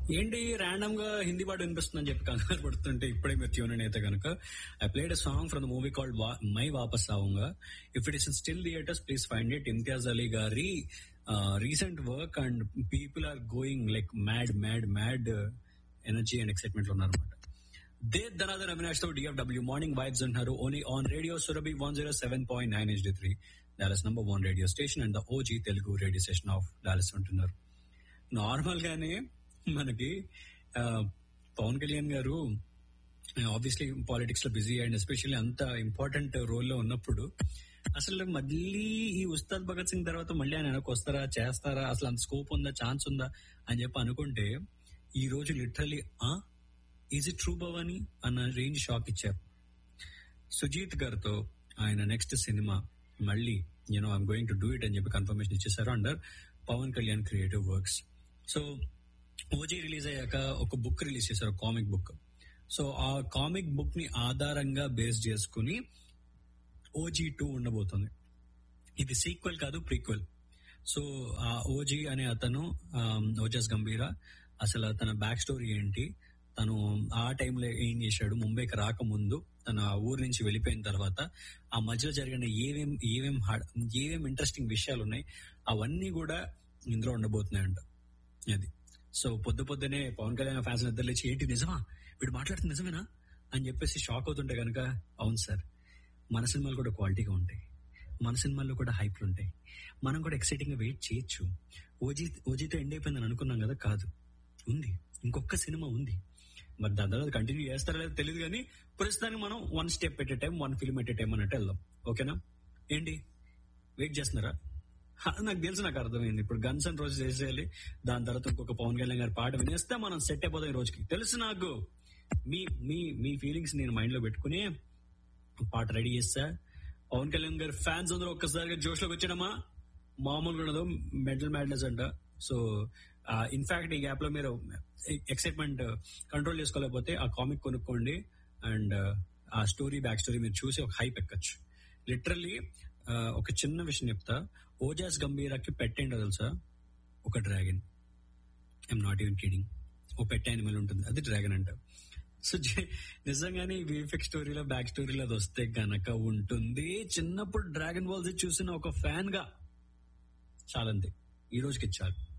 ఏంటి ర్యాండమ్ గా హిందీ పాట వినిపిస్తుందని చెప్పి కంగారు పడుతుంటే ఇప్పుడే మీరు ట్యూన్ అయితే కనుక I played a song from the movie called Main Vaapas Aaunga if it is in still theatres please find it Imtiaz Ali గారి recent work and people are going like mad mad mad energy and excitement లో ఉన్నారన్నమాట దే ధనాధర్ అవినాష్ తో DFW morning vibes అంటున్నారు only on radio Surabhi one zero seven point nine HD three Dallas number one radio station and the OG Telugu radio station of Dallas ఉంటున్నారు normal గానే మనకి ఆ, పవన్ కళ్యాణ్ గారు ఆబ్వియస్లీ పాలిటిక్స్ లో బిజీ అండ్ ఎస్పెషల్లీ అంత important రోల్లో ఉన్నప్పుడు అసలు మళ్ళీ ఈ ఉస్తాద్ భగత్ సింగ్ తర్వాత మళ్ళీ ఆయన వెనక్కి వస్తారా చేస్తారా అసలు అంత స్కోప్ ఉందా ఛాన్స్ ఉందా అని చెప్పి అనుకుంటే ఈ రోజు లిటరలీ ఆ ఈజ్ ఇట్ ట్రూ భవాని అన్న రేంజ్ షాక్ ఇచ్చారు సుజీత్ గారితో ఆయన నెక్స్ట్ సినిమా మళ్ళీ you know I'm going to do it అని చెప్పి కన్ఫర్మేషన్ ఇచ్చేసారు under Pawan Kalyan creative works so OG release అయ్యాక ఒక బుక్ రిలీజ్ చేశారు కామిక్ బుక్ సో ఆ కామిక్ బుక్ ని ఆధారంగా బేస్ చేసుకుని ఓజీ టూ ఉండబోతుంది ఇది సీక్వెల్ కాదు ప్రీక్వెల్ సో ఆ ఓజీ అనే అతను ఆమ్, ఓజస్ గంభీర అసలు తన బ్యాక్ స్టోరీ ఏంటి తను ఆ టైంలో ఏం చేశాడు ముంబైకి రాకముందు తన ఆ ఊరు నుంచి వెళ్ళిపోయిన తర్వాత ఆ మధ్యలో జరిగిన ఏమేం ఏమేం హాడ్- ఏమేం ఇంట్రెస్టింగ్ విషయాలు ఉన్నాయి అవన్నీ కూడా ఇందులో ఉండబోతున్నాయంట అది సో పొద్దు పొద్దునే పవన్ కళ్యాణ్ ఫ్యాన్స్ నిద్ర లేచి ఏంటి నిజమా వీడు మాట్లాడుతుంది నిజమేనా అని చెప్పేసి షాక్ అవుతుంటే కనుక అవును సార్ మన సినిమాలు కూడా క్వాలిటీగా ఉంటాయి మన సినిమాల్లో కూడా హైప్లు ఉంటాయి మనం కూడా ఎక్సైటింగ్ గా వెయిట్ చేయొచ్చు ఓజీ ఓజీతో ఎండ్ అయిపోయిందని అనుకున్నాం కదా కాదు ఉంది ఇంకొక సినిమా ఉంది మరి దాని తర్వాత కంటిన్యూ చేస్తారో లేదో తెలియదు కానీ ప్రస్తుతానికి మనం one step at time one film at time అన్నట్టు వెళ్దాం ఓకేనా ఏంటి వెయిట్ చేస్తున్నారా హా, నాకు తెలుసు నాకు అర్థమైంది ఇప్పుడు గన్స్ అండ్ రోజు చేసేయాలి దాని తర్వాత ఇంకొక పవన్ కళ్యాణ్ గారి పాట వినేస్తే మనం సెట్ అయిపోతాం ఈ రోజుకి తెలుసు నాకు మీ మీ మీ ఫీలింగ్స్ నేను మైండ్ లో పెట్టుకుని పాట రెడీ చేస్తా పవన్ కళ్యాణ్ గారి ఫ్యాన్స్ అందరూ ఒక్కసారిగా జోష్లోకి వచ్చాడమ్మా మామూలుగా ఉండదు మెంటల్ మ్యాడ్నెస్ అంట సో ఇన్ఫాక్ట్ ఈ గ్యాప్ లో మీరు ఎక్సైట్మెంట్ కంట్రోల్ చేసుకోలేకపోతే ఆ కామిక్ కొనుక్కోండి అండ్ ఆ స్టోరీ బ్యాక్ స్టోరీ మీరు చూసి ఒక హైప్ ఎక్కచ్చు లిటరల్లీ ఒక చిన్న విషయం చెప్తా ఓజాస్ గంభీరాకి పెట్టేంటో తెలుసా ఒక dragon I'm not even kidding ఓ పెట్ యానిమల్ ఉంటుంది అది డ్రాగన్ అంట సో జే- నిజంగానే ఈ విఎఫ్ఎక్స్ స్టోరీలో బ్యాక్ స్టోరీలో అది వస్తే గనక ఉంటుంది చిన్నప్పుడు డ్రాగన్ బాల్స్ చూసిన ఒక ఫ్యాన్ గా చాలంతే ఈ రోజుకి చాలు